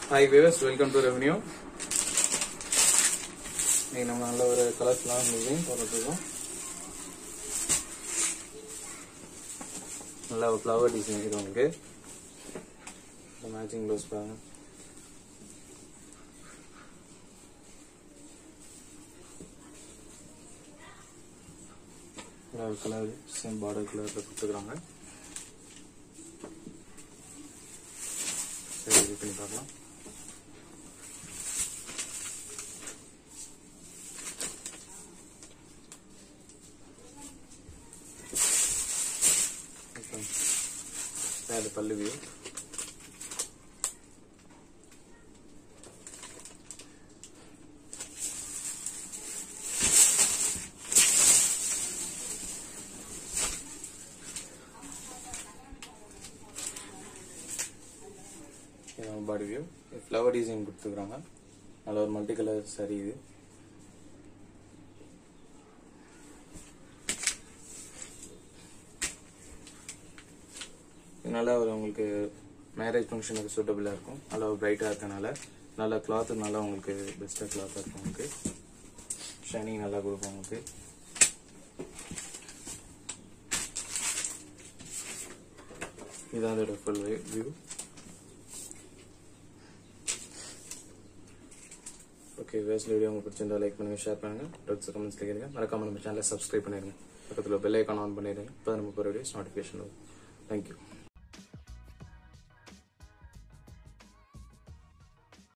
hi viewers welcome to revenue இன்னைக்கு நம்ம நல்ல ஒரு கலர்ஃபுல்லான டிசைன் போட்டுருக்கோம் நல்ல ஒரு ஃப்ளவர் டிசைன் இது உங்களுக்கு மேட்சிங் ப்ளவுஸ் பாருங்க நல்ல ஒரு கலர் சேம் பார்டர் கலரில் கொடுத்துக்கிறாங்க சரி இது பண்ணி பார்க்கலாம் அது பல்லு view body view flower design கொடுத்துருக்குறாங்க நல்ல ஒரு மல்டி கலர் சரி இது இது நல்லா ஒரு உங்களுக்கு மேரேஜ் ஃபங்க்ஷனுக்கு சூட்டபிளாக இருக்கும் நல்லா ஒரு பிரைட்டாக இருக்கனால நல்ல கிளாத்து நல்லா உங்களுக்கு பெஸ்ட்டாக கிளாத்தாக இருக்கும் உங்களுக்கு ஷைனிங் நல்லா கொடுக்கும் உங்களுக்கு இதான் அதோட full view okay waste video உங்களுக்கு பிடிச்சிருந்தா லைக் பண்ணுங்க ஷேர் பண்ணுங்க டவுட்ஸ் கமெண்ட்ஸ் கேட்குறீங்க மறக்காம நம்ம சேனலை சப்ஸ்கிரைப் பண்ணிடுங்க பக்கத்தில் பெல் ஐக்கான் ஆன் பண்ணிடுங்க இப்போ நம்ம போகிற வீடியோஸ் நோட்டிஃபிகேஷன் வரும் தேங்க்யூ